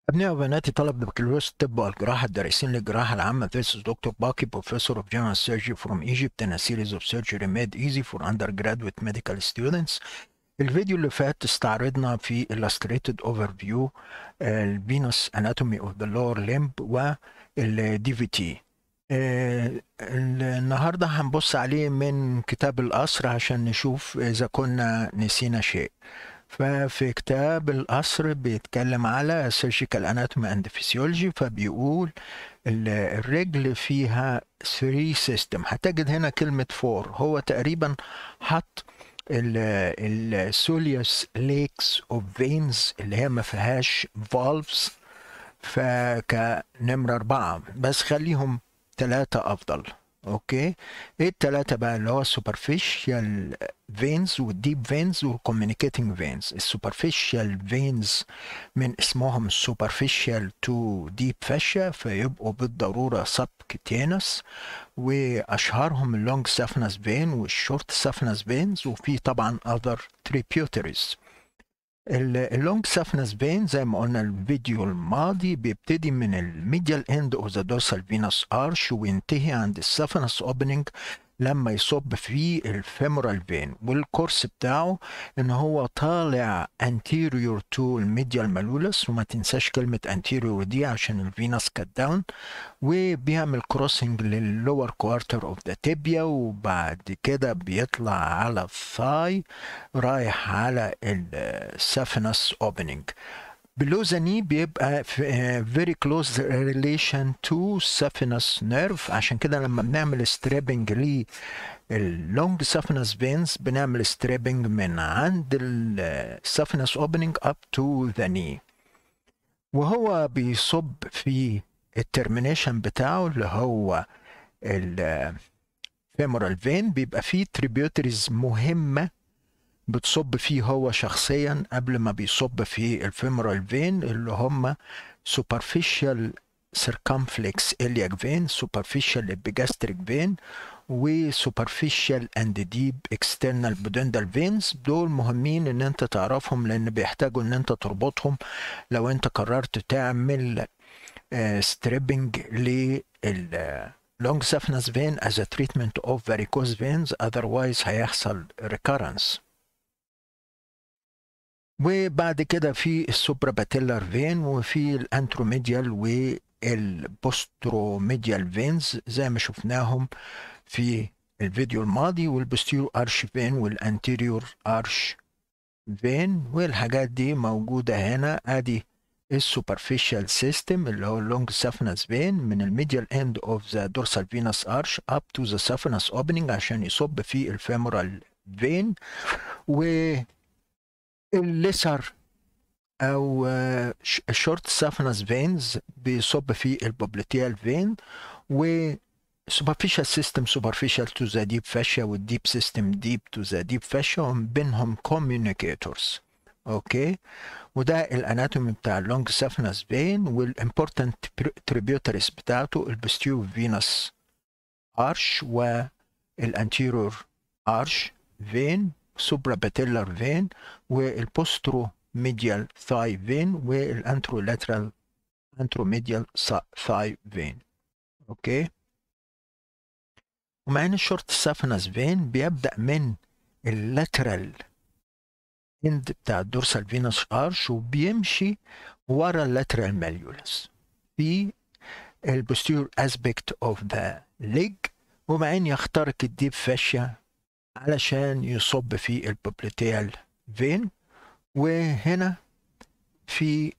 أبناء وبناتي طلبة بكالوريوس الطب والجراحة الدارسين للجراحة العامة This is Dr. Baki, Professor of General Surgery from Egypt and a series of surgery made easy for undergraduate medical students. الفيديو اللي فات استعرضنا في Illustrated Overview ال Venus Anatomy of the Lower Limb وال DVT. آه، النهاردة هنبص عليه من كتاب القصر عشان نشوف إذا كنا نسينا شيء. ففي كتاب القصر بيتكلم على surgical anatomy and physiology فبيقول ال- الرجل فيها 3 system هتجد هنا كلمة 4 هو تقريبا حط السوليوس ليكس اوف فينز اللي هي ما فيهاش فالفز فكنمرة أربعة بس خليهم ثلاثة أفضل أوكي إيه التلاتة بقى اللي هو السوبرفيشال فينز والديب فينز والكوميونيكيتنج فينز السوبرفيشال فينز من اسمهم السوبرفيشال تو ديب فاشيا فيبقوا بالضرورة سبكتينس وأشهرهم اللونج سافنس فين والشورت سافنس فينز وفي طبعا other tributaries اللونج سافنس فين زي ما قلنا الفيديو الماضي بيبتدي من الميديال اند اوف ذا dorsal venous arch وينتهي عند السافنس اوبننج لما يصب في الفيمورال فين والكورس بتاعه ان هو طالع anterior to الميديال مالولس وما تنساش كلمة anterior دي عشان الفينس كات داون وبيعمل كروسنج لللور كوارتر اوف ذا تيبيا وبعد كده بيطلع على الثاي رايح على السافنس اوبننج below the knee بيبقى في uh, very close relation to saphenous nerve عشان كده لما بنعمل ستريبنج للونج saphenous veins بنعمل ستريبنج من عند السافنس اوبننج up to the knee وهو بيصب في الترمينيشن بتاعه اللي هو الفيمورال فين بيبقى فيه تريبيوتريز مهمه بتصب فيه هو شخصيا قبل ما بيصب في الفيمورال فين اللي هم superficial circumflex iliac vein superficial epigastric vein و superficial and deep external pudendal veins دول مهمين ان انت تعرفهم لان بيحتاجوا ان انت تربطهم لو انت قررت تعمل ستريبنج لل long saphenous vein as a treatment of varicose veins otherwise هيحصل recurrence وبعد كده في السوبرا باتيلر فين وفي الانتروميديال والبوستروميديال فينز زي ما شفناهم في الفيديو الماضي والبوستيرو ارش فين والانتيريور ارش فين والحاجات دي موجودة هنا ادي السوبرفيشال سيستم اللي هو اللونج سافنس فين من الميديال اند اوف ذا دورسال فينس ارش اب تو ذا سافنس اوبننج عشان يصب في الفيمورال فين و الليسر او الشورت سافنس فينز بيصب في البوبليتيال فين و superficial system superficial to the deep fascia والdeep system deep to the deep fascia وبينهم communicators اوكي وده الاناتومي بتاع اللونج سافنس فين والامبورتنت tributaries بتاعته البستيو فينوس ارش والانتيرور ارش فين سوبرا باتيلر فين والبوسترو ميديال ثاي فين والانترولاترال انتروميديال ثاي فين اوكي ومع ان الشورت سافنس فين بيبدا من اللاترال اند بتاع الدورسال فينوس ارش وبيمشي ورا اللاترال ماليولس في البوستير اسبكت اوف ذا ليج ومع ان يخترق الديب فاشيا علشان يصب في البوبليتيال فين وهنا في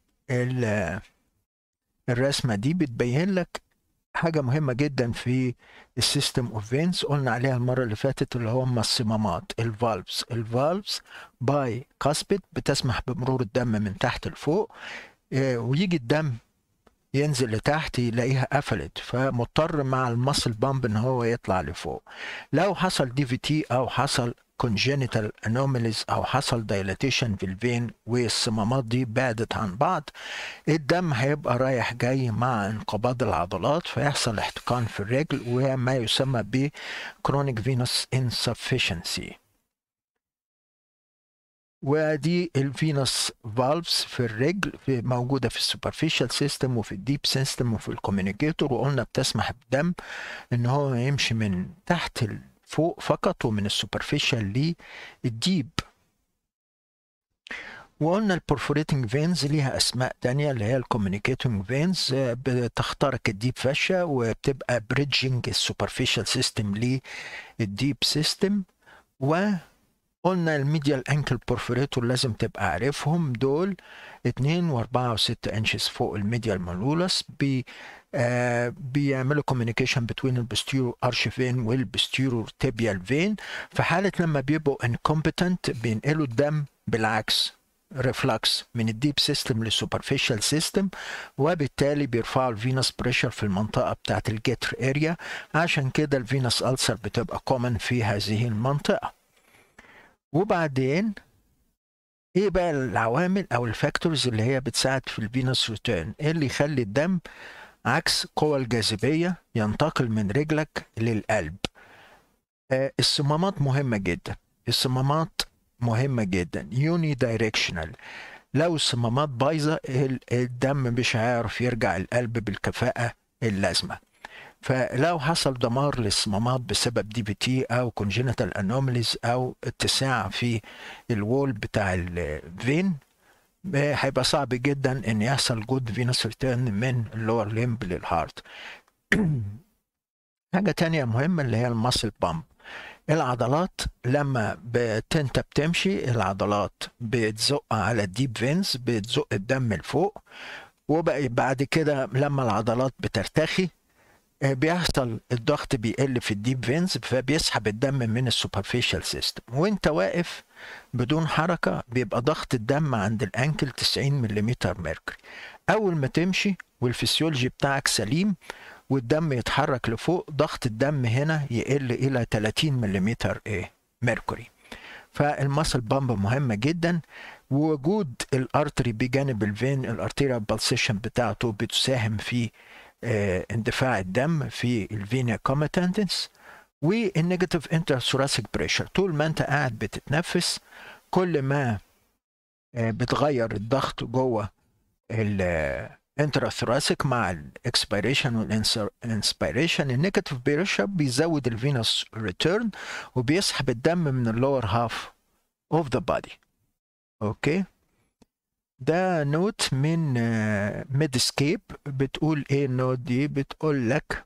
الرسمة دي بتبين لك حاجة مهمة جدا في السيستم اوف فينز قلنا عليها المرة اللي فاتت اللي هم الصمامات الفالفز الفالفز باي كاسبت بتسمح بمرور الدم من تحت لفوق ويجي الدم ينزل لتحت يلاقيها قفلت فمضطر مع المسل بامب ان هو يطلع لفوق لو حصل دي في تي او حصل congenital anomalies او حصل dilatation في الفين والصمامات دي بعدت عن بعض الدم هيبقى رايح جاي مع انقباض العضلات فيحصل احتقان في الرجل وما يسمى ب chronic venous insufficiency ودي الفينوس فالفز في الرجل في موجوده في السوبرفيشال سيستم وفي الديب سيستم وفي الكوميونيكيتور وقلنا بتسمح بالدم ان هو يمشي من تحت فوق فقط ومن السوبرفيشال للديب وقلنا البورفوريتنج فينز ليها اسماء تانية اللي هي الكوميونيكيتنج فينز بتخترق الديب فاشا وبتبقى بريدجنج السوبرفيشال سيستم للديب سيستم وقلنا الميديال انكل بورفوريتور لازم تبقى عارفهم دول اتنين واربعة وستة انشز فوق الميديال مالولس بي آه بيعملوا كوميونيكيشن بين البستيرو ارش فين والبستيرو تيبيال فين في حالة لما بيبقوا انكومبتنت بينقلوا الدم بالعكس ريفلكس من الديب سيستم للسوبرفيشال سيستم وبالتالي بيرفعوا الفينس بريشر في المنطقة بتاعت الجيتر اريا عشان كده الفينس ألسر بتبقى كومن في هذه المنطقة وبعدين ايه بقى العوامل او الفاكتورز اللي هي بتساعد في الفينس ريتيرن ايه اللي يخلي الدم عكس قوى الجاذبية ينتقل من رجلك للقلب آه الصمامات مهمة جدا الصمامات مهمة جدا يوني دايركشنال لو الصمامات بايظة الدم مش هيعرف يرجع القلب بالكفاءة اللازمة فلو حصل دمار للصمامات بسبب دي بي تي او كونجينيتال انوماليز او اتساع في الوول بتاع الفين هيبقى صعب جدا ان يحصل جود فينوس ريتيرن من اللور ليمب للهارت حاجة تانية مهمة اللي هي الماسل بامب العضلات لما انت بتمشي العضلات بتزق على الديب فينز بتزق الدم لفوق وبقى بعد كده لما العضلات بترتخي بيحصل الضغط بيقل في الديب فينز فبيسحب الدم من السوبرفيشال سيستم وانت واقف بدون حركة بيبقى ضغط الدم عند الانكل 90 ملم ميركوري اول ما تمشي والفسيولوجي بتاعك سليم والدم يتحرك لفوق ضغط الدم هنا يقل الى 30 ملم ايه ميركوري فالمسل بامب مهمة جدا ووجود الارتري بجانب الفين الارتيريا بالسيشن بتاعته بتساهم في اه اندفاع الدم في الفينا كوميتانتنس والنيجاتيف انترثوراسيك بريشر طول ما انت قاعد بتتنفس كل ما اه بتغير الضغط جوه انتراثوراسيك مع الاكسبيريشن والانسبيريشن النيجاتيف بريشر بيزود الفينوس ريتيرن وبيسحب الدم من اللور هاف اوف ذا بادي اوكي ده نوت من ميدسكيب بتقول ايه النوت دي بتقول لك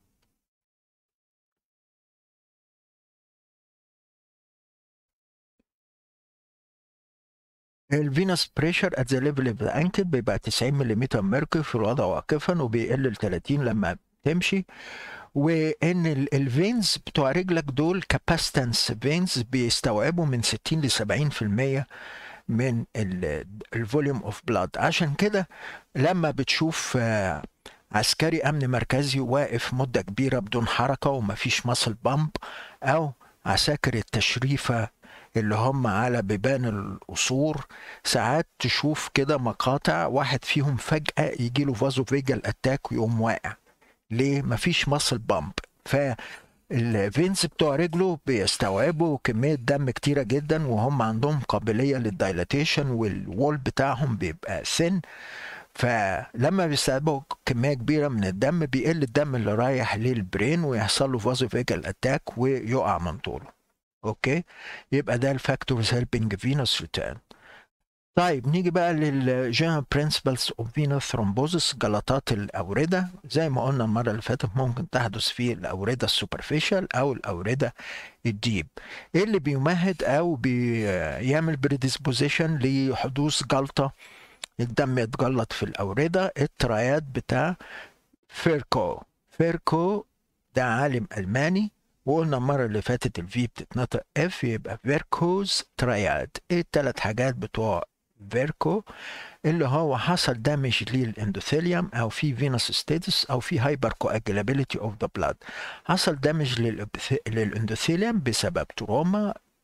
الفينوس بريشر ات ذا ليفل اوف ذا انكل بيبقى 90 ملم ميركوري في الوضع واقفا وبيقل ل 30 لما تمشي وان الفينز بتوع رجلك دول كاباستنس فينز بيستوعبوا من 60 ل 70% من الفوليوم اوف بلاد عشان كده لما بتشوف عسكري امن مركزي واقف مده كبيره بدون حركه ومفيش ماسل بامب او عساكر التشريفه اللي هم على بيبان القصور ساعات تشوف كده مقاطع واحد فيهم فجأة يجيله فازو فيجال اتاك ويقوم واقع ليه مفيش ماسل بامب فالفينز بتوع رجله بيستوعبوا كمية دم كتيرة جدا وهم عندهم قابلية للدايلاتيشن والوول بتاعهم بيبقى سن فلما بيستقبلوا كمية كبيرة من الدم بيقل الدم اللي رايح للبرين ويحصل له فازو فيجال اتاك ويقع من طوله اوكي يبقى ده الفاكتورز هيلبنج فينوس ريتيرن طيب نيجي بقى للجنرال برنسبلز اوف فينوس ثرومبوزس جلطات الاورده زي ما قلنا المره اللي فاتت ممكن تحدث في الاورده السوبرفيشال او الاورده الديب ايه اللي بيمهد او بيعمل بريدisposition لحدوث جلطه الدم يتجلط في الاورده الترايات بتاع فيركو فيركو ده عالم الماني وقلنا المرة اللي فاتت الفي بتتنطق اف يبقى فيركوز تراياد ايه التلات حاجات بتوع فيركو اللي هو حصل دامج للاندوثيليوم او في فينوس ستاتس او في هايبر كواجلابيلتي اوف ذا بلاد حصل دامج للاندوثيليوم بسبب تروما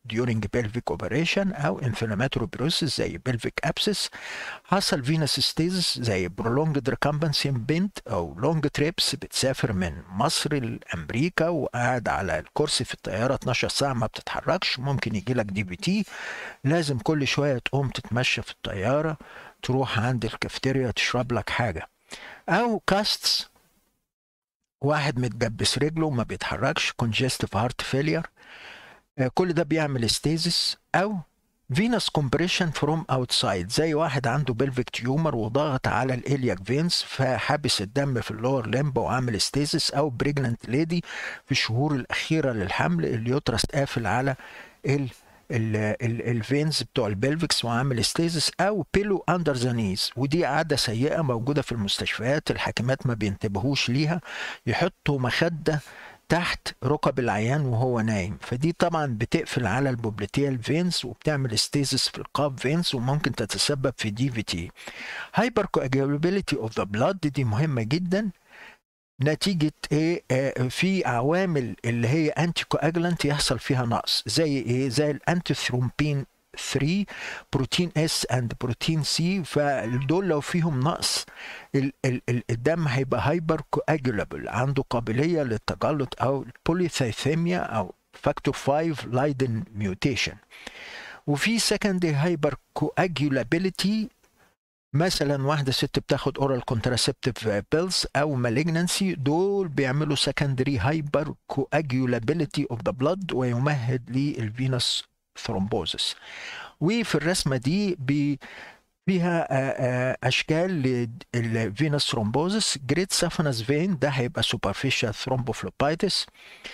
during pelvic operation او inflammatory process زي pelvic abscess حصل venous stasis زي prolonged recumbency in bent او long trips بتسافر من مصر لامريكا وقاعد على الكرسي في الطياره 12 ساعه ما بتتحركش ممكن يجي لك دي بي تي لازم كل شويه تقوم تتمشى في الطياره تروح عند الكافتيريا تشرب لك حاجه او كاستس واحد متجبس رجله ما بيتحركش congestive heart failure كل ده بيعمل ستيزس او فينس كومبريشن فروم اوتسايد زي واحد عنده بلفيك تيومر وضغط على الالياك فينز فحابس الدم في اللور لمب وعامل ستيزس او بريجننت ليدي في الشهور الاخيره للحمل اليوترس قافل على ال الفينز بتوع البلفكس وعامل ستيزس او بيلو اندر ذا نيز ودي عاده سيئه موجوده في المستشفيات الحاكمات ما بينتبهوش ليها يحطوا مخده تحت ركب العيان وهو نايم فدي طبعا بتقفل على البوبليتيال فينز وبتعمل ستيزس في القاب فينز وممكن تتسبب في دي في تي هايبر كواجولابيلتي اوف ذا بلاد دي مهمه جدا نتيجة ايه آه في عوامل اللي هي انتي كواجلانت يحصل فيها نقص زي ايه زي الانتي ثرومبين 3 بروتين اس اند بروتين سي فدول لو فيهم نقص ال ال ال الدم هيبقى هايبر كواجولابل عنده قابليه للتجلط او بوليثايثيميا او فاكتور 5 لايدن ميوتيشن وفي سكندري هايبر كواجولابيلتي مثلا واحدة ست بتاخد اورال كونتراسبتيف بيلز او مالجنسي دول بيعملوا سكندري هايبر كواجولابيلتي اوف ذا بلاد ويمهد للفينوس ثرومبوزس وفي الرسمه دي بي فيها اشكال للفينوس ثرومبوزس جريد سافنس فين ده هيبقى سوبرفيشال ثرومبوفلوبايتس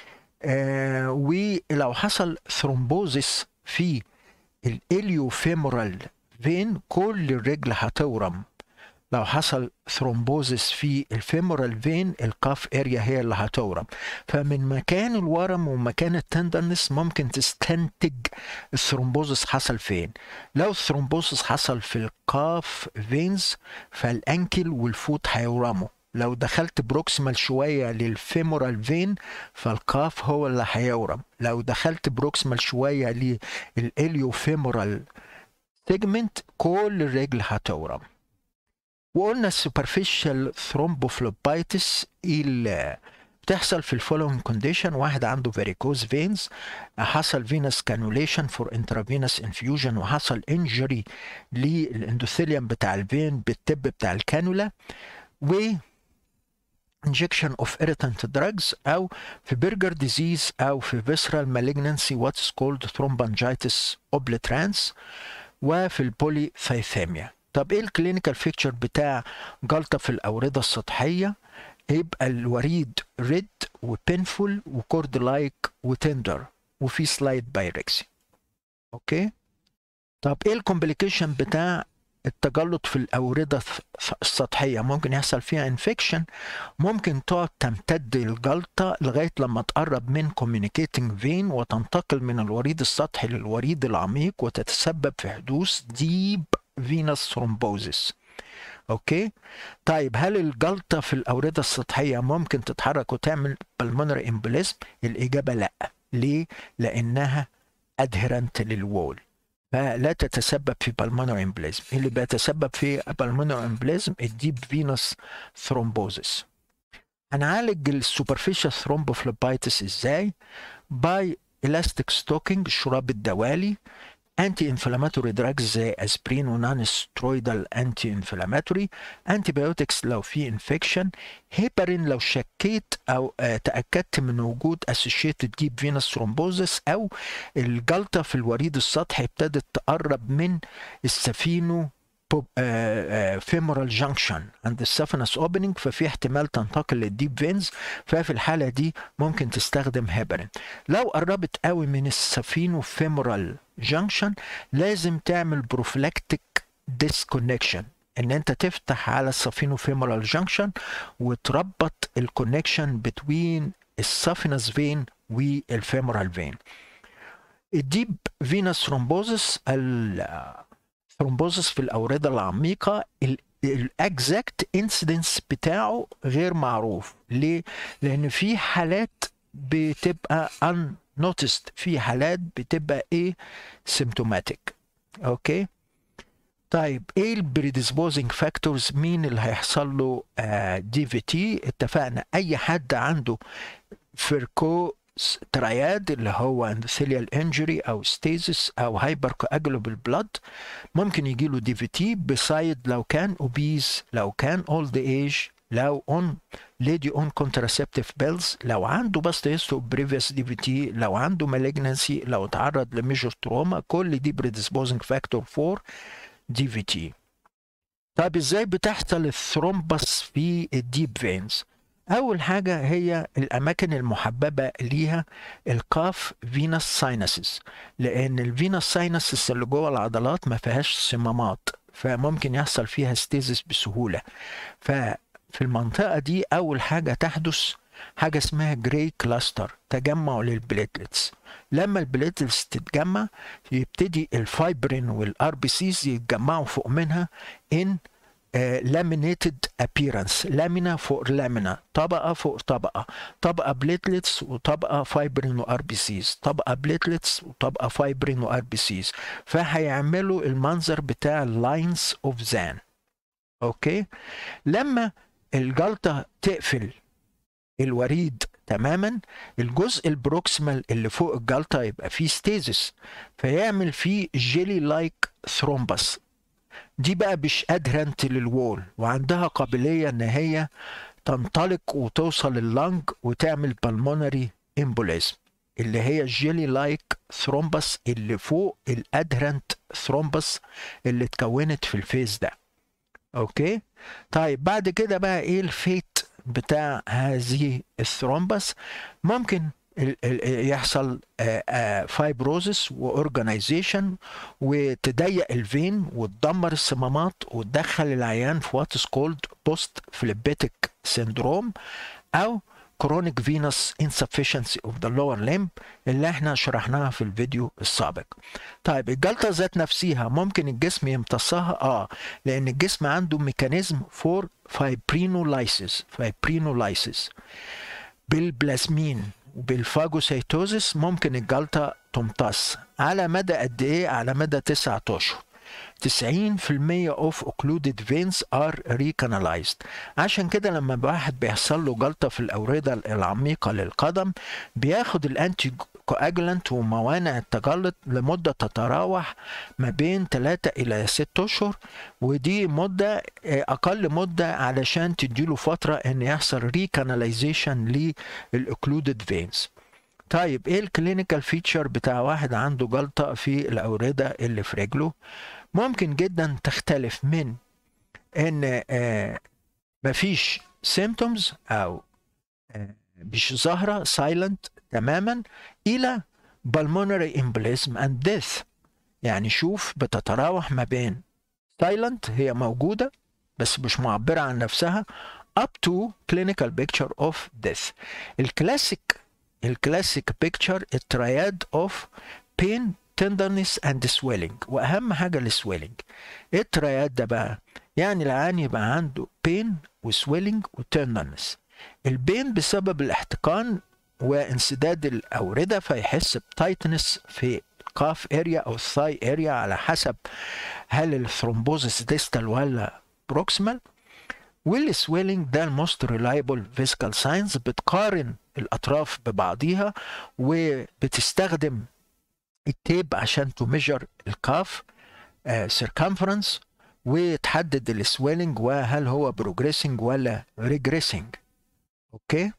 ولو حصل ثرومبوزس في الاليوفيمورال فين كل الرجل هتورم لو حصل ثرومبوزس في الفيمورال فين القاف اريا هي اللي هتورم فمن مكان الورم ومكان التندرنس ممكن تستنتج الثرومبوزس حصل فين لو الثرومبوزس حصل في القاف فينز فالانكل والفوت هيورموا لو دخلت بروكسيمال شوية للفيمورال فين فالقاف هو اللي هيورم لو دخلت بروكسيمال شوية للإليوفيمورال سيجمنت كل الرجل هتورم وقلنا السوبرفيشال ثرومبوفلوبايتس اللي بتحصل في الفولوينج كونديشن واحد عنده فيريكوز فينز حصل فينس كانوليشن فور انترافينس انفيوجن وحصل انجري للاندوثيليوم بتاع الفين بالتب بتاع الكانولا و injection of irritant drugs او في برجر ديزيز او في visceral malignancy what's called thromboangiitis obliterans وفي البوليثايثيميا طب ايه الكلينيكال فيكتشر بتاع جلطه في الاورده السطحيه يبقى الوريد ريد وبينفول وكورد لايك وتندر وفي سلايد بايركسي اوكي طب ايه الكومبليكيشن بتاع التجلط في الأوردة السطحية ممكن يحصل فيها انفكشن ممكن تقعد تمتد الجلطة لغاية لما تقرب من communicating vein وتنتقل من الوريد السطحي للوريد العميق وتتسبب في حدوث deep venous thrombosis اوكي طيب هل الجلطة في الأوردة السطحية ممكن تتحرك وتعمل pulmonary embolism الإجابة لا ليه لأنها adherent للوول فلا تتسبب في بالمونر امبليزم اللي بيتسبب في بالمونر امبليزم الديب فينوس ثرومبوزس هنعالج السوبرفيشال ثرومبوفلوبايتس ازاي باي elastic ستوكينج الشراب الدوالي انتي انفلاماتوري دراجز زي اسبرين ونان سترويدال انتي انفلاماتوري انتي بايوتكس لو في انفكشن هيبرين لو شكيت او آه تاكدت من وجود اسوشيتد ديب فينوس ثرومبوزس او الجلطه في الوريد السطحي ابتدت تقرب من السفينو فيمورال جانكشن عند السفنس اوبننج ففي احتمال تنتقل للديب فينز ففي الحاله دي ممكن تستخدم هيبرين لو قربت قوي من السفينو فيمورال جانكشن لازم تعمل بروفلاكتيك ديسكونكشن ان انت تفتح على السفينو فيمورال جانكشن وتربط الكونكشن بتوين السفنس فين والفيمورال فين الديب فينوس ثرومبوزس ثرومبوزس في الأوردة العميقة الاكزاكت انسيدنس بتاعه غير معروف ليه؟ لأن في حالات بتبقى ان نوتست في حالات بتبقى ايه سيمتوماتيك اوكي طيب ايه البريدisposing فاكتورز مين اللي هيحصل له دي في تي اتفقنا اي حد عنده فيركو ترياد اللي هو اندوثيليال انجري او ستيزس او هايبر كواجولابل بلاد ممكن يجي له دي في تي بسايد لو كان اوبيز لو كان اولد ايج لو اون ليدي اون كونتراسبتيف بيلز لو عنده بس هيستو بريفيوس دي في تي لو عنده مالجنسي لو اتعرض لميجر تروما كل دي بريدisposing فاكتور فور دي في تي طب ازاي بتحصل الثرومبس في الديب فينز اول حاجه هي الاماكن المحببه ليها الكاف فينس ساينسز لان الفينس ساينسز اللي جوه العضلات ما فيهاش صمامات فممكن يحصل فيها ستيزس بسهوله ففي المنطقه دي اول حاجه تحدث حاجه اسمها جراي كلاستر تجمع للبليتلتس لما البليتلتس تتجمع يبتدي الفايبرين والار بي سيز يتجمعوا فوق منها ان لامينيتد ابييرنس لامينا فوق لامينا طبقه فوق طبقه طبقه بليتلتس وطبقه فايبرين وار بي سيز طبقه بليتلتس وطبقه فايبرين وار بي سيز فهيعملوا المنظر بتاع لاينز اوف زان اوكي لما الجلطه تقفل الوريد تماما الجزء البروكسيمال اللي فوق الجلطه يبقى فيه ستيزس فيعمل فيه جيلي لايك ثرومبس دي بقى مش ادهرنت للوول وعندها قابليه ان هي تنطلق وتوصل اللنج وتعمل بالمونري امبوليزم اللي هي الجيلي لايك ثرومبس اللي فوق الادهرنت ثرومبس اللي اتكونت في الفيز ده اوكي طيب بعد كده بقى ايه الفيت بتاع هذه الثرومبس ممكن يحصل فايبروزس واورجانيزيشن وتضيق الفين وتدمر الصمامات وتدخل العيان في واتس كولد بوست فليبيتك سيندروم او chronic venous insufficiency of the lower limb اللي احنا شرحناها في الفيديو السابق طيب الجلطة ذات نفسها ممكن الجسم يمتصها اه لان الجسم عنده ميكانيزم فور فايبرينولايسيس فايبرينولايسيس بالبلازمين وبالفاجوسيتوزيس ممكن الجلطة تمتص على مدى قد ايه على مدى تسعة اشهر 90% of occluded veins are recanalized عشان كده لما واحد بيحصل له جلطة في الأوردة العميقة للقدم بياخد الأنتي كواجولانت وموانع التجلط لمدة تتراوح ما بين 3 إلى 6 أشهر ودي مدة أقل مدة علشان تديله فترة إن يحصل ريكاناليزيشن للأوكلودد فينز طيب ايه الكلينيكال فيتشر بتاع واحد عنده جلطة في الأوردة اللي في رجله ممكن جدا تختلف من ان آه مفيش symptoms او آه مش ظاهرة silent تماما الى pulmonary embolism and death يعني شوف بتتراوح ما بين silent هي موجودة بس مش معبرة عن نفسها up to clinical picture of death الكلاسيك الكلاسيك بيكتشر الترياد اوف بين تندرنس اند سويلنج واهم حاجه السويلنج ايه الترياد ده بقى يعني العيان يبقى عنده بين وسويلنج وتندرنس البين بسبب الاحتقان وانسداد الاورده فيحس بتايتنس في الكاف اريا او الثاي اريا على حسب هل الثرومبوزس ديستال ولا بروكسيمال والسويلنج ده الموست ريلايبل فيزيكال ساينز بتقارن الاطراف ببعضيها وبتستخدم التيب عشان تميجر الكاف سيركمفرنس وتحدد السويلنج وهل هو بروجريسنج ولا ريجريسنج اوكي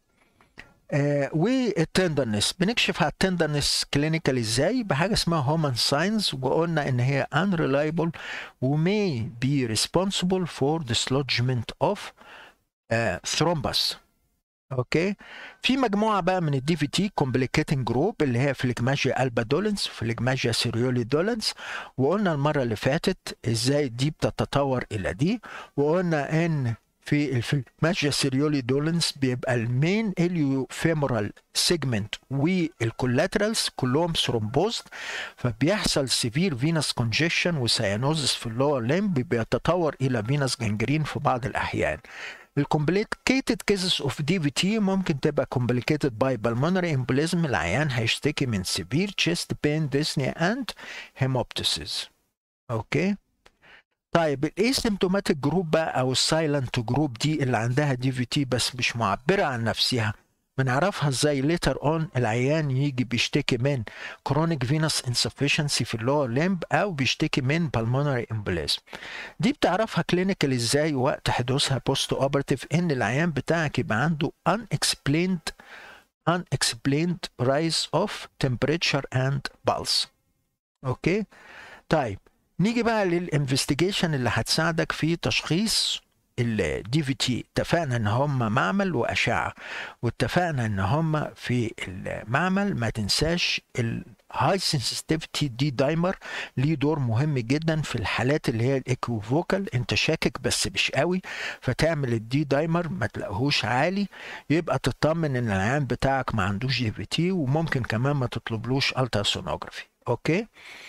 آه والتندرنس بنكشف على التندرنس كلينيكال ازاي بحاجه اسمها هومان ساينز وقلنا ان هي unreliable و may be responsible for dislodgement of uh, thrombus اوكي في مجموعه بقى من الدي في تي كومبليكيتنج جروب اللي هي فليجماجيا البا دولنس فليجماجيا سيريولي دولنس وقلنا المره اللي فاتت ازاي دي بتتطور الى دي وقلنا ان في الفليجماجيا سيريولي دولنس بيبقى المين اليو فيمورال سيجمنت والكولاترالز كلهم ثرومبوزد فبيحصل سيفير فينس كونجيشن وسيانوزس في اللور ليمب بيتطور الى فينس جنجرين في بعض الاحيان الكومبليكيتد كيسز اوف دي في تي ممكن تبقى كومبليكيتد باي بالمونري امبوليزم العيان هيشتكي من سيفير تشيست بين ديسنيا اند هيموبتسيس اوكي طيب الاسيمتوماتيك جروب بقى او السايلنت جروب دي اللي عندها دي في تي بس مش معبره عن نفسها بنعرفها ازاي ليتر اون العيان يجي بيشتكي من كرونيك فينوس انسفشنسي في اللور ليمب او بيشتكي من بالمونري امبوليزم دي بتعرفها كلينيكال ازاي وقت حدوثها بوست اوبرتيف ان العيان بتاعك يبقى عنده unexplained unexplained rise of temperature and pulse اوكي طيب نيجي بقى للانفستيجيشن اللي هتساعدك في تشخيص الدي في تي اتفقنا ان هم معمل واشعه واتفقنا ان هم في المعمل ما تنساش الهاي سنسيتيفيتي دي دايمر ليه دور مهم جدا في الحالات اللي هي الايكوفوكال انت شاكك بس مش قوي فتعمل الدي دايمر ما تلاقيهوش عالي يبقى تطمن ان العيان بتاعك ما عندوش دي في تي وممكن كمان ما تطلبلوش التراسونوجرافي اوكي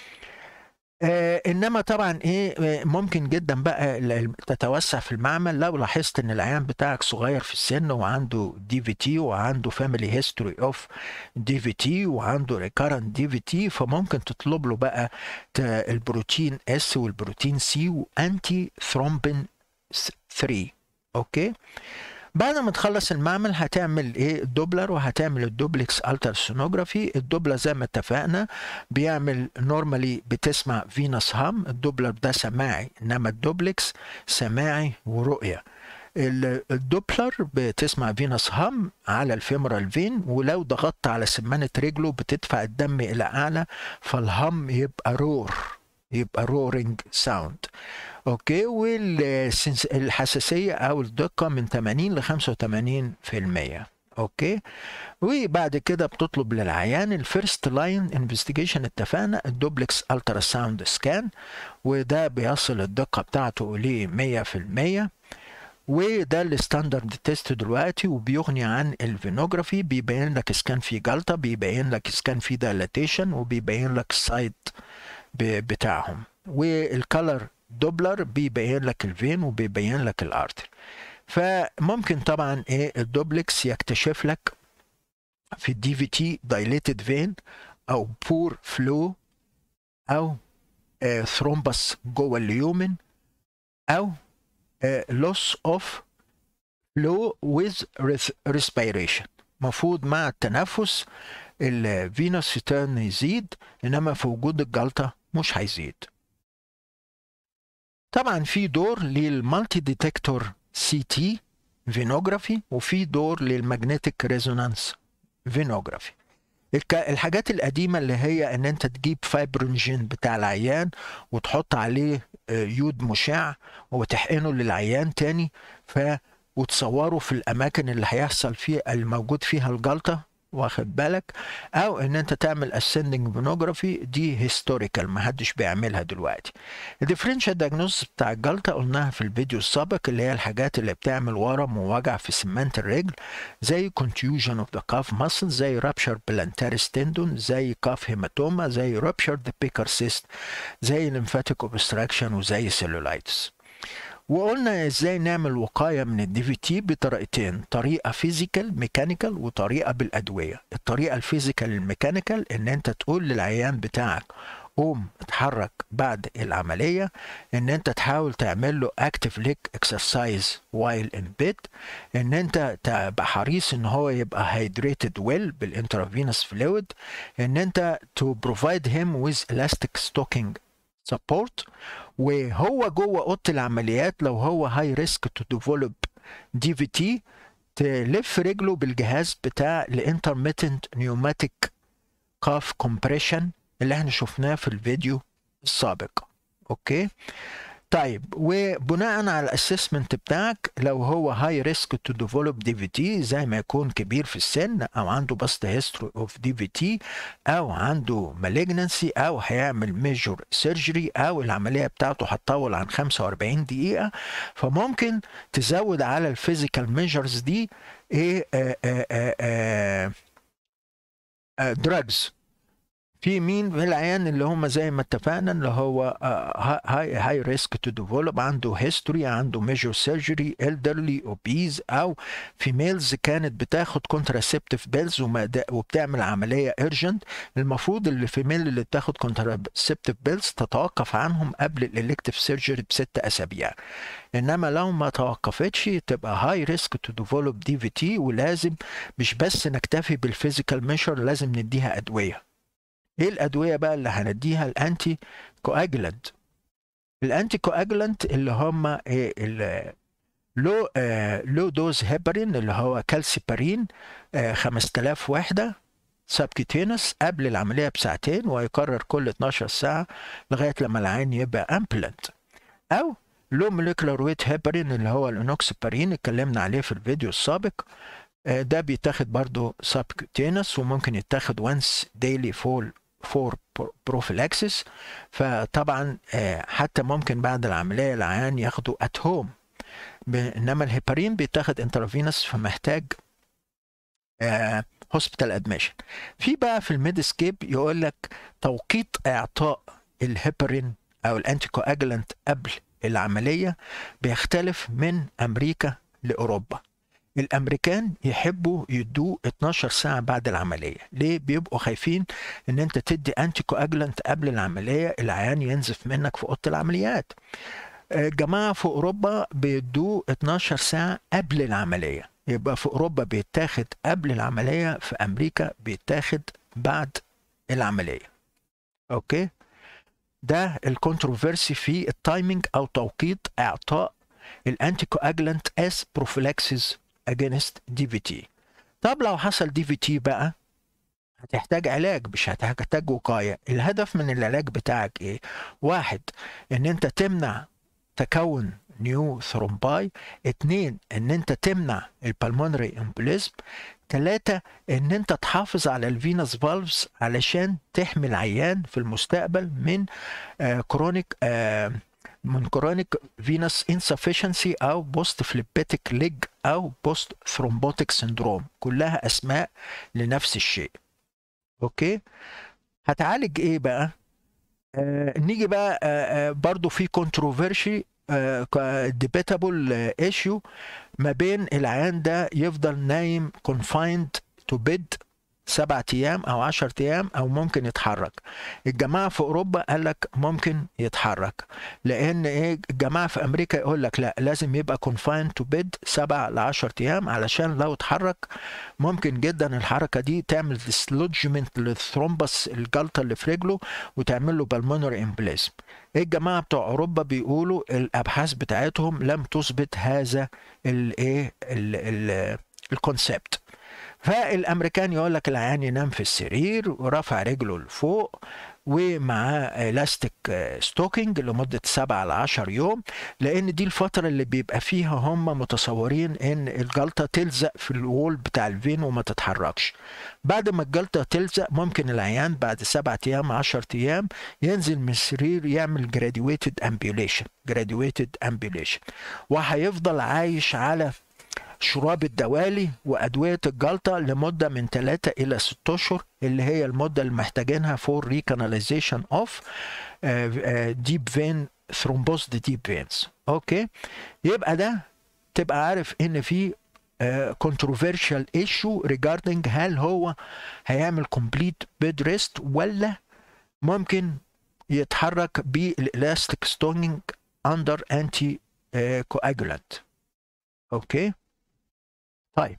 آه انما طبعا ايه آه، ممكن جدا بقى تتوسع في المعمل لو لاحظت ان العيان بتاعك صغير في السن وعنده دي في تي وعنده فاميلي هيستوري اوف دي في تي وعنده ريكارنت دي في تي فممكن تطلب له بقى البروتين اس والبروتين سي وانتي ثرومبين 3 اوكي بعد ما تخلص المعمل هتعمل ايه الدوبلر وهتعمل الدوبلكس التر سونوجرافي الدوبلر زي ما اتفقنا بيعمل نورمالي بتسمع فينوس هام الدوبلر ده سماعي انما الدوبلكس سماعي ورؤيه الدوبلر بتسمع فينوس هام على الفيمورال فين ولو ضغطت على سمانة رجله بتدفع الدم إلى أعلى فالهام يبقى رور يبقى رورينج ساوند اوكي والحساسيه او الدقه من 80 ل 85% اوكي وبعد كده بتطلب للعيان الفيرست لاين انفستيجيشن اتفقنا الدوبلكس الترا ساوند سكان وده بيصل الدقه بتاعته ل 100% وده الستاندرد تيست دلوقتي وبيغني عن الفينوجرافي بيبين لك اذا كان في جلطه بيبين لك اذا كان في دايلاتيشن وبيبين لك السايت بتاعهم والكالر دوبلر بيبين لك الفين وبيبين لك الارتر فممكن طبعا ايه الدوبلكس يكتشف لك في الدي في تي دايليتد فين او بور فلو او ثرومبس جوه اليومن او لوس اوف فلو ويز ريسبيريشن المفروض مع التنفس الفينوس ريتيرن يزيد انما في وجود الجلطه مش هيزيد طبعا في دور للمالتي ديتكتور سي تي فينوجرافي وفي دور للمagnetic ريزونانس فينوجرافي الحاجات القديمة اللي هي ان انت تجيب فايبرنجين بتاع العيان وتحط عليه آه، يود مشع وتحقنه للعيان تاني ف وتصوره في الاماكن اللي هيحصل فيها الموجود فيها الجلطه واخد بالك او ان انت تعمل ascending phonography دي هيستوريكال ما حدش بيعملها دلوقتي الديفرنشال دايجنوز بتاع الجلطه قلناها في الفيديو السابق اللي هي الحاجات اللي بتعمل ورم ووجع في سمنت الرجل زي contusion of the calf muscle زي rupture plantaris tendon زي calf hematoma زي rupture the picker cyst زي lymphatic obstruction وزي cellulitis وقلنا ازاي نعمل وقايه من الدي في تي بطريقتين طريقه فيزيكال ميكانيكال وطريقه بالادويه الطريقه الفيزيكال الميكانيكال ان انت تقول للعيان بتاعك قوم اتحرك بعد العملية ان انت تحاول تعمل له اكتف ليك اكسرسايز وايل ان بيت ان انت تبقى حريص ان هو يبقى هيدريتد ويل بالانترافينوس فلويد ان انت تو بروفايد هيم ويز elastic ستوكينج سبورت وهو جوه اوضه العمليات لو هو هاي ريسك تو ديفلوب دي في تي تلف رجله بالجهاز بتاع الانترميتنت نيوماتيك كاف كومبريشن اللي احنا شفناه في الفيديو السابق اوكي طيب وبناء على الاسسمنت بتاعك لو هو هاي ريسك تو ديفلوب دي في تي زي ما يكون كبير في السن او عنده باست هيستوري اوف دي في تي او عنده مالجنسي او هيعمل ميجور سيرجري او العمليه بتاعته هتطول عن 45 دقيقه فممكن تزود على الفيزيكال ميجرز دي ايه دراجز في مين في العيان اللي هم زي ما اتفقنا اللي هو هاي هاي ريسك تو ديفلوب عنده هيستوري عنده ميجور سيرجري elderly اوبيز او فيميلز كانت بتاخد كونتراسبتيف بيلز وبتعمل عمليه ايرجنت المفروض الفيميل اللي بتاخد كونتراسبتيف بيلز تتوقف عنهم قبل الالكتيف سيرجري بست اسابيع انما لو ما توقفتش تبقى هاي ريسك تو ديفلوب دي في تي ولازم مش بس نكتفي بالفيزيكال ميشر لازم نديها ادويه ايه الادويه بقى اللي هنديها الانتي كواجلانت الانتي كواجلانت اللي هم ايه لو آه لو دوز هيبرين اللي هو كالسيبارين آه 5000 وحده سبكيتينس قبل العمليه بساعتين ويكرر كل 12 ساعه لغايه لما العين يبقى امبلنت او لو موليكولار ويت هيبرين اللي هو الانوكسيبارين اتكلمنا عليه في الفيديو السابق آه ده بيتاخد برضه سبكيتينس وممكن يتاخد وانس ديلي فول فور بروفيلاكسس فطبعا حتى ممكن بعد العمليه العيان ياخده ات هوم انما الهيبارين بيتاخد انترافينوس فمحتاج هوسبيتال ادميشن في بقى في الميدسكيب يقول لك توقيت اعطاء الهيبارين او الانتي كواجلانت قبل العمليه بيختلف من امريكا لاوروبا الامريكان يحبوا يدوه 12 ساعه بعد العمليه ليه بيبقوا خايفين ان انت تدي انتي كواجلانت قبل العمليه العيان ينزف منك في اوضه العمليات جماعه في اوروبا بيدوه 12 ساعه قبل العمليه يبقى في اوروبا بيتاخد قبل العمليه في امريكا بيتاخد بعد العمليه اوكي ده الكونتروفيرسي في التايمينج او توقيت اعطاء الانتي كواجلانت اس بروفيلاكسيس against DVT طب لو حصل DVT بقى هتحتاج علاج مش هتحتاج وقاية الهدف من العلاج بتاعك ايه واحد ان انت تمنع تكون نيو ثرومباي اتنين ان انت تمنع البلمونري امبوليزم تلاتة ان انت تحافظ على الفينس فالفز علشان تحمي العيان في المستقبل من آه كرونيك آه من كرونيك فينس insufficiency او بوست فليبيتك ليج او بوست ثرومبوتيك سندروم كلها اسماء لنفس الشيء اوكي هتعالج ايه بقى آه نيجي بقى آه برضو في كونتروفيرشي ديبيتابل ايشيو ما بين العيان ده يفضل نايم كونفايند تو بيد سبعة ايام او عشر ايام او ممكن يتحرك الجماعه في اوروبا قال لك ممكن يتحرك لان ايه الجماعه في امريكا يقول لك لا لازم يبقى كونفاين تو بيد سبع ل 10 ايام علشان لو اتحرك ممكن جدا الحركه دي تعمل ديسلوجمنت للثرومبس الجلطه اللي في رجله وتعمل له بالمونري امبليزم الجماعه بتوع اوروبا بيقولوا الابحاث بتاعتهم لم تثبت هذا الايه الكونسبت فالامريكان يقول لك العيان ينام في السرير ورفع رجله لفوق ومعاه الاستيك ستوكينج لمدة 7 ل 10 يوم لان دي الفترة اللي بيبقى فيها هم متصورين ان الجلطة تلزق في الوول بتاع الفين وما تتحركش بعد ما الجلطة تلزق ممكن العيان بعد 7 ايام 10 ايام ينزل من السرير يعمل graduated ambulation graduated ambulation وهيفضل عايش على شراب الدوالي وأدوية الجلطة لمدة من 3 إلى 6 أشهر اللي هي المدة اللي محتاجينها for recanalization of uh, uh, deep vein thrombosed deep veins أوكي يبقى ده تبقى عارف إن في uh, controversial issue regarding هل هو هيعمل complete bed rest ولا ممكن يتحرك بالالاستيك ستونينج اندر انتي كواجولانت اوكي طيب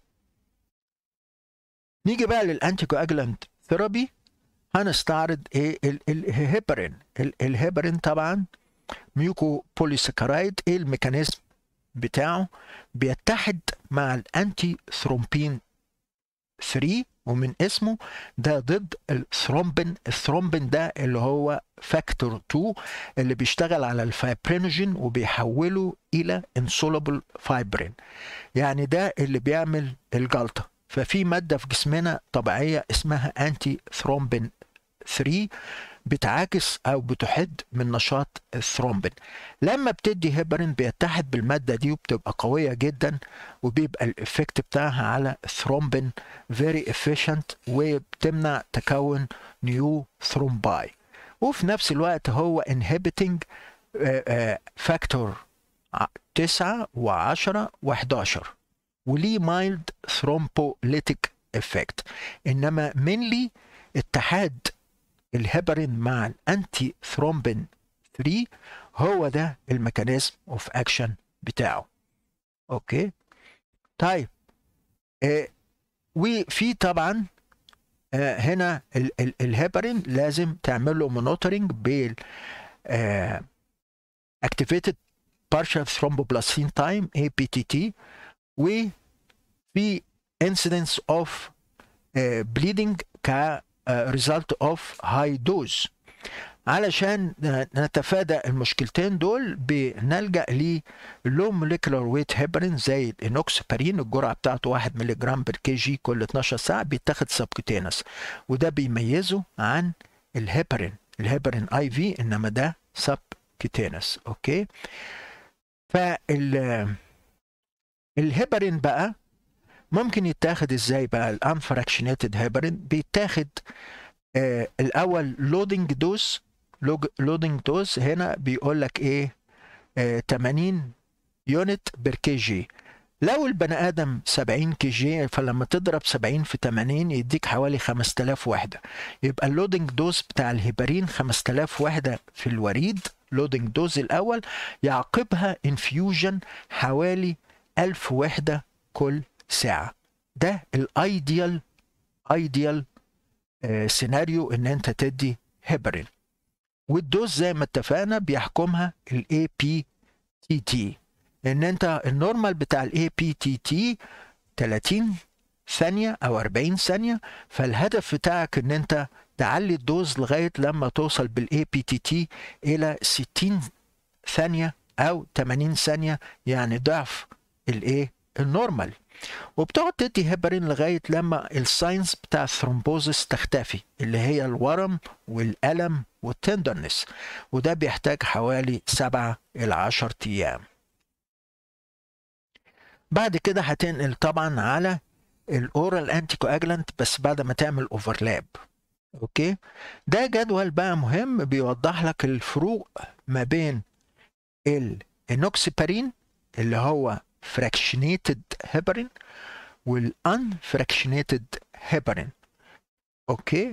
نيجي بقى للانتي كواجولانت ثيرابي هنستعرض ايه الهيبرين الهيبرين طبعا ميوكو بوليسكرايد ايه الميكانيزم بتاعه بيتحد مع الانتي ثرومبين 3 ومن اسمه ده ضد الثرومبين الثرومبين ده اللي هو فاكتور 2 اللي بيشتغل على الفايبرينوجين وبيحوله الى انسولبل فايبرين يعني ده اللي بيعمل الجلطه ففي ماده في جسمنا طبيعيه اسمها انتي ثرومبين 3 بتعاكس او بتحد من نشاط الثرومبين لما بتدي هيبرين بيتحد بالماده دي وبتبقى قويه جدا وبيبقى الافكت بتاعها على الثرومبين فيري efficient وبتمنع تكون نيو ثرومباي وفي نفس الوقت هو inhibiting فاكتور 9 و10 و11 وليه مايلد ثرومبوليتيك افكت انما mainly اتحاد الهيبرين مع الانتي ثرومبين 3 هو ده الميكانيزم اوف اكشن بتاعه اوكي طيب آه وفي طبعا آه هنا الهيبرين لازم تعمل له مونيتورنج بال آه activated partial thromboplastin time APTT وفي incidence of uh, bleeding ك uh, result of high dose علشان نتفادى المشكلتين دول بنلجا للو موليكولار ويت هيبرين زي الانوكسبارين الجرعه بتاعته 1 مللي جرام بر كي جي كل 12 ساعه بيتاخد سبكوتينس وده بيميزه عن الهيبرين الهيبرين اي في انما ده سبكوتينس اوكي فال الهيبرين بقى ممكن يتاخد ازاي بقى الانفراكشنيتد هيبرين بيتاخد آه الاول لودنج دوز لودنج دوز هنا بيقول لك ايه آه 80 يونت بير كي جي لو البني ادم 70 كي جي فلما تضرب 70 في 80 يديك حوالي 5000 وحده يبقى اللودنج دوز بتاع الهيبرين 5000 وحده في الوريد لودنج دوز الاول يعقبها انفيوجن حوالي 1000 وحده كل ساعه ده الايديال ايديال سيناريو ان انت تدي هيبرين والدوز زي ما اتفقنا بيحكمها الاي بي تي تي ان انت النورمال بتاع الاي بي تي تي 30 ثانيه او 40 ثانيه فالهدف بتاعك ان انت تعلي الدوز لغايه لما توصل بالاي بي تي تي الى 60 ثانيه او 80 ثانيه يعني ضعف الايه النورمال وبتقعد تدي هيبرين لغايه لما الساينس بتاع الثرومبوزس تختفي اللي هي الورم والالم والتندرنس وده بيحتاج حوالي 7 الى 10 ايام بعد كده هتنقل طبعا على الاورال انتي كواجلانت بس بعد ما تعمل اوفرلاب اوكي ده جدول بقى مهم بيوضح لك الفروق ما بين الانوكسيبارين اللي هو فراكشنيتد هيبرين والانفراكشنيتد هيبرين اوكي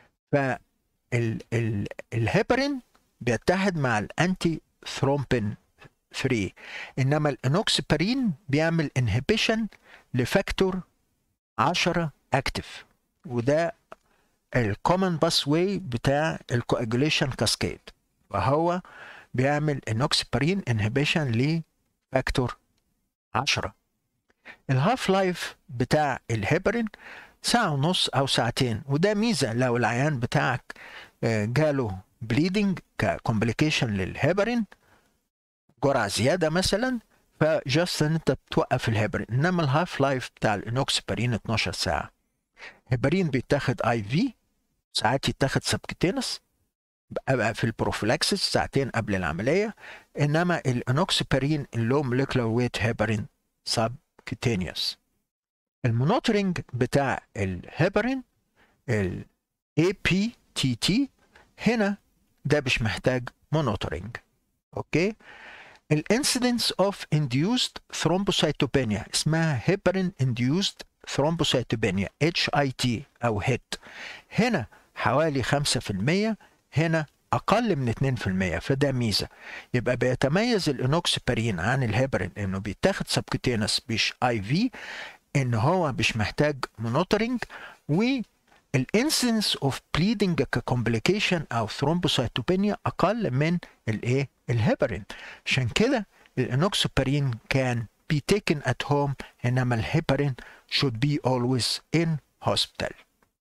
فالهيبرين بيتحد مع الانتي ثرومبين 3 انما الانوكسيبارين بيعمل انهبيشن لفاكتور 10 اكتف وده الكومن باس واي بتاع الكواجوليشن كاسكيد وهو بيعمل انوكسيبارين انهبيشن لفاكتور 10 الهاف لايف بتاع الهيبرين ساعة ونص أو ساعتين وده ميزة لو العيان بتاعك جاله بليدنج ككومبليكيشن للهيبرين جرعة زيادة مثلا فجاست ان انت بتوقف الهيبرين انما الهاف لايف بتاع الانوكسبارين 12 ساعة هيبرين بيتاخد اي في ساعات يتاخد سبكتينس بقى في البروفلاكسس ساعتين قبل العملية انما الانوكسبارين اللو موليكولار ويت هيبرين سبكتينيوس المونوتورنج بتاع الهيبرين ال APTT هنا ده مش محتاج مونوتورنج اوكي الانسيدنس اوف induced thrombocytopenia اسمها heparin induced thrombocytopenia HIT او HIT هنا حوالي 5% هنا اقل من 2% فده ميزه يبقى بيتميز الانوكسبارين عن الهيبرين انه بيتاخد سبكوتينس مش اي في ان هو مش محتاج مونوتورنج والانسنس اوف بليدنج ككومبليكيشن او ثرومبوسايتوبينيا اقل من الايه الهيبرين عشان كده الانوكسوبارين كان be taken at home انما الهيبرين should be always in hospital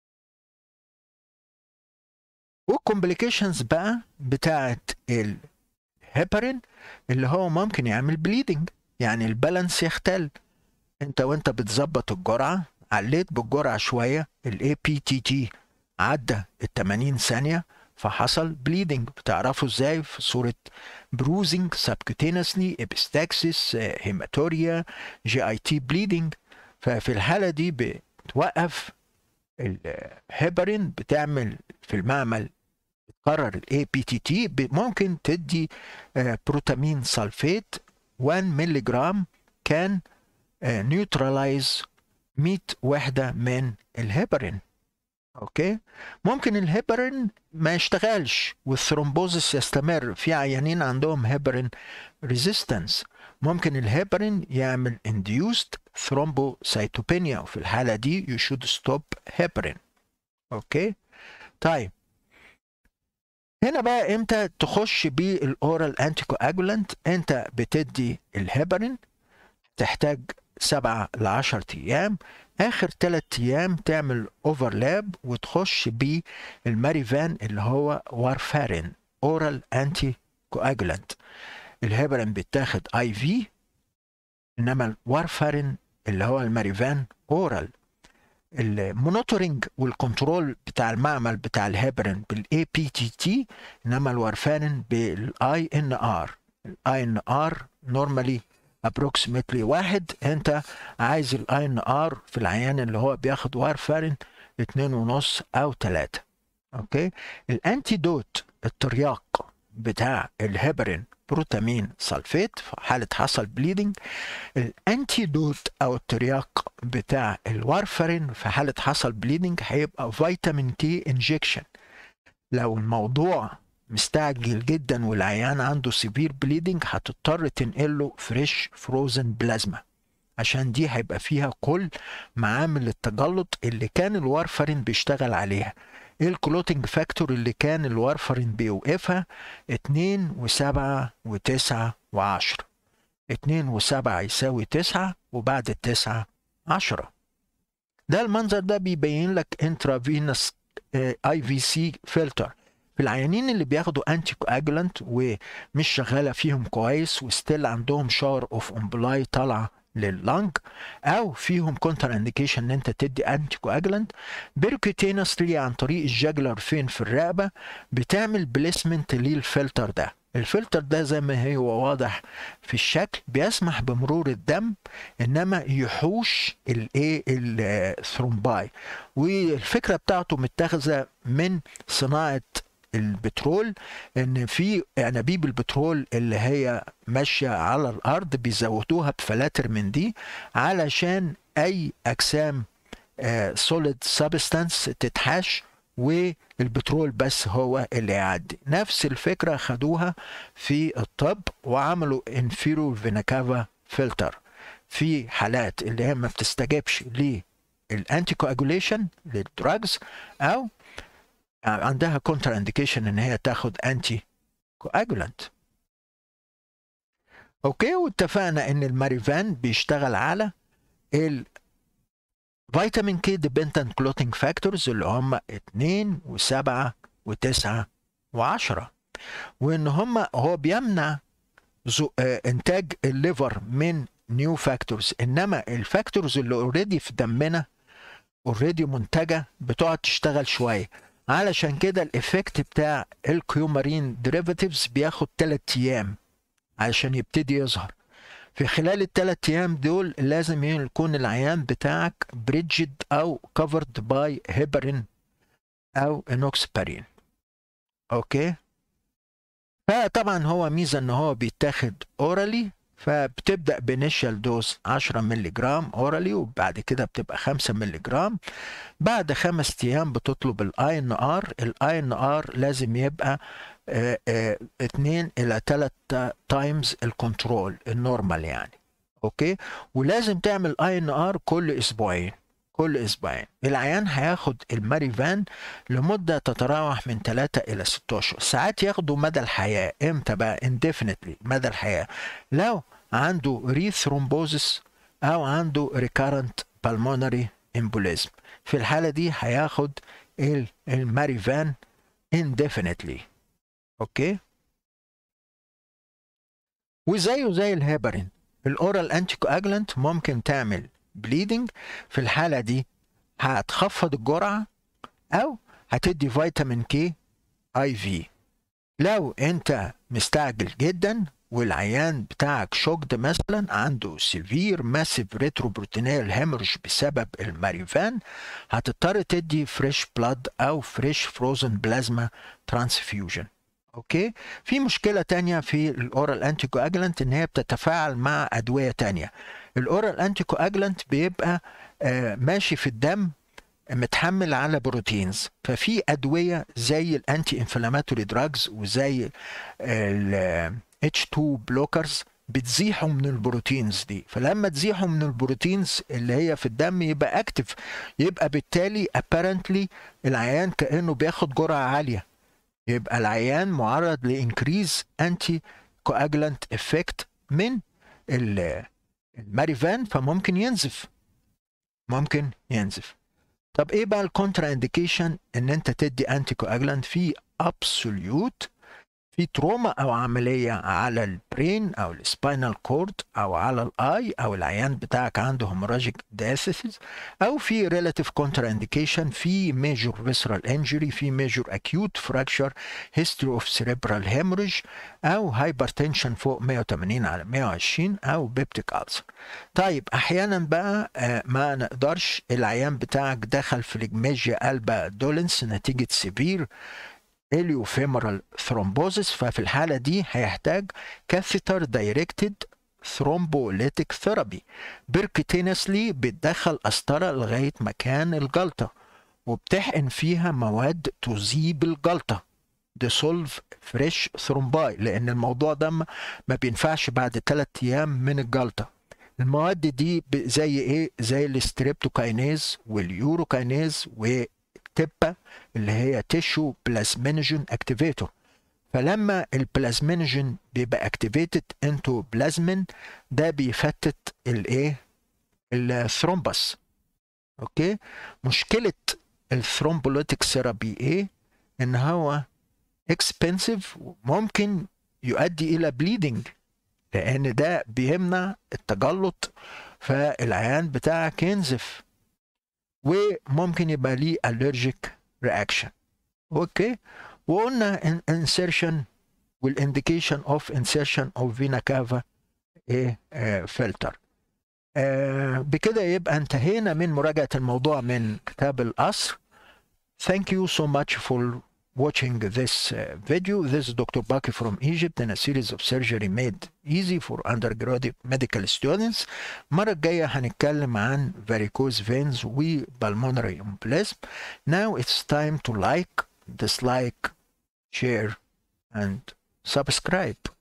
والكومبليكيشنز بقى بتاعت الهيبرين اللي هو ممكن يعمل بليدنج يعني البالانس يختل انت وانت بتظبط الجرعه عليت بالجرعه شويه الاي بي تي تي عدى ال 80 ثانيه فحصل بليدنج بتعرفوا ازاي في صورة بروزنج سبكوتينسلي ابستاكسس هيماتوريا جي اي تي بليدنج ففي الحالة دي بتوقف الهيبرين بتعمل في المعمل بتقرر الاي بي تي تي ممكن تدي بروتامين سلفيت 1 مللي جرام كان نيوتراليز 100 وحدة من الهيبرين اوكي ممكن الهيبرين ما يشتغلش والثرومبوزس يستمر في عيانين عندهم هيبرين ريزيستنس ممكن الهيبرين يعمل induced thrombocytopenia وفي الحالة دي you should stop heparin اوكي طيب هنا بقى امتى تخش بالاورال انتي كواجولانت انت بتدي الهيبرين تحتاج سبعة لعشر ايام اخر ثلاث ايام تعمل اوفرلاب وتخش بالماريفان اللي هو وارفارين اورال انتي كواجولانت الهيبرين بيتاخد اي في انما الوارفارين اللي هو الماريفان اورال المونيتورنج والكنترول بتاع المعمل بتاع الهيبرين بالاي بي تي تي انما الوارفارين بالاي ان ار الاي ان ار نورمالي ابروكسيمتلي واحد انت عايز الاي ان ار في العيان اللي هو بياخد وارفارين اتنين ونص او تلاتة اوكي الانتيدوت الترياق بتاع الهيبرين بروتامين سلفيت في حالة حصل بليدنج الانتيدوت او الترياق بتاع الوارفرين في حالة حصل بليدنج هيبقى فيتامين كي انجكشن لو الموضوع مستعجل جدا والعيان عنده سيفير بليدنج هتضطر تنقله فريش فروزن بلازما عشان دي هيبقى فيها كل معامل التجلط اللي كان الوارفرين بيشتغل عليها ايه الكلوتنج فاكتور اللي كان الوارفرين بيوقفها اتنين وسبعة وتسعة وعشرة اتنين وسبعة يساوي تسعة وبعد التسعة عشرة ده المنظر ده بيبين لك انترافينوس اي في سي فلتر في العيانين اللي بياخدوا انتي كواجولانت ومش شغاله فيهم كويس وستيل عندهم شاور اوف امبلاي طالعه لللنج او فيهم كونتر انديكيشن ان انت تدي انتي كواجلانت بيركوتينسلي عن طريق الجاجلر فين في الرقبه بتعمل بليسمنت للفلتر ده الفلتر ده زي ما هو واضح في الشكل بيسمح بمرور الدم انما يحوش الايه الثرومباي والفكره بتاعته متاخذه من صناعه البترول ان في انابيب البترول اللي هي ماشيه على الارض بيزودوها بفلاتر من دي علشان اي اجسام سوليد سبستانس تتحاش والبترول بس هو اللي يعدي نفس الفكره خدوها في الطب وعملوا انفيرو فيناكافا فلتر في حالات اللي هي ما بتستجابش للانتي كواجوليشن للدراجز او عندها كونتر انديكيشن ان هي تاخد انتي كواجولانت اوكي واتفقنا ان الماريفان بيشتغل على ال فيتامين كي ديبندنت كلوتينج فاكتورز اللي هم 2 و7 و9 و10 وان هم هو بيمنع انتاج الليفر من نيو فاكتورز انما الفاكتورز اللي اوريدي في دمنا اوريدي منتجه بتقعد تشتغل شويه علشان كده الافكت بتاع الكيومارين ديريفاتيفز بياخد 3 ايام علشان يبتدي يظهر في خلال الثلاث ايام دول لازم يكون العيان بتاعك بريدجد او كفرد باي هيبرين او انوكسبارين اوكي فطبعا هو ميزه ان هو بيتاخد اورالي فبتبدا بانيشال دوز 10 مللي جرام اورالي وبعد كده بتبقى 5 مللي جرام بعد خمس ايام بتطلب الاي ان ار الاي ان ار لازم يبقى 2 الى 3 تايمز الكنترول النورمال يعني اوكي ولازم تعمل اي ان ار كل اسبوعين كل اسبوعين العيان هياخد الماريفان لمده تتراوح من 3 الى 6 اشهر ساعات ياخدوا مدى الحياه امتى بقى indefinitely مدى الحياه لو عنده ريثرومبوزس او عنده ريكارنت بالمونري امبوليزم في الحاله دي هياخد الماريفان indefinitely اوكي وزيه زي الهيبرين الاورال انتي كواجلانت ممكن تعمل بليدنج في الحالة دي هتخفض الجرعة أو هتدي فيتامين كي اي في لو انت مستعجل جدا والعيان بتاعك شوكد مثلا عنده سيفير ماسيف ريتروبروتينيال هيمورج بسبب الماريفان هتضطر تدي فريش بلاد او فريش فروزن بلازما ترانسفيوجن اوكي في مشكله تانية في الاورال انتي كواجلانت ان هي بتتفاعل مع ادويه تانية الاورال انتي كواجلانت بيبقى آه ماشي في الدم متحمل على بروتينز ففي ادويه زي الانتي انفلاماتوري دراجز وزي ال H2 بلوكرز بتزيحوا من البروتينز دي فلما تزيحوا من البروتينز اللي هي في الدم يبقى اكتف يبقى بالتالي apparently العيان كانه بياخد جرعه عاليه يبقى العيان معرض لانكريز انتي كواجلانت افكت من الماريفان فممكن ينزف ممكن ينزف طب ايه بقى الكونترا انديكيشن ان انت تدي انتي كواجلانت في ابسوليوت في تروما او عمليه على البرين او السباينال كورد او على الاي او العيان بتاعك عنده هيموراجيك داسيس او في ريلاتيف كونترا انديكيشن في ميجور فيسرال انجري في ميجور اكيوت فراكشر هيستوري اوف سيريبرال هيموريج او هايبرتنشن فوق 180 على 120 او بيبتيك ألسر طيب احيانا بقى آه ما نقدرش العيان بتاعك دخل في لجميجيا البا دولنس نتيجه سيفير اليوفيمرال ثرومبوزس ففي الحالة دي هيحتاج كاثيتر دايركتد ثرومبوليتيك ثيرابي بيركتينسلي بتدخل قسطرة لغاية مكان الجلطة وبتحقن فيها مواد تذيب الجلطة ديسولف فريش ثرومباي لأن الموضوع ده ما بينفعش بعد 3 أيام من الجلطة المواد دي زي ايه زي الستريبتوكاينيز واليوروكاينيز و تبا اللي هي تيشو بلازمينوجين اكتيفيتور فلما البلازمينوجين بيبقى اكتيفيتد انتو بلازمين ده بيفتت الايه الثرومبس اوكي مشكله الثرومبوليتيك ثيرابي ايه ان هو اكسبنسيف وممكن يؤدي الى بليدنج لان ده بيمنع التجلط فالعيان بتاعك ينزف وممكن يبقى ليه allergic reaction اوكي وقلنا insertion والانديكيشن اوف insertion of vena cava ايه فلتر آه بكده يبقى انتهينا من مراجعة الموضوع من كتاب القصر Thank you so much for watching this uh, video. This is Dr. Baki from Egypt in a series of surgery made easy for undergraduate medical students. المرة الجاية هنتكلم عن varicose veins و pulmonary embolism. Now it's time to like, dislike, share and subscribe.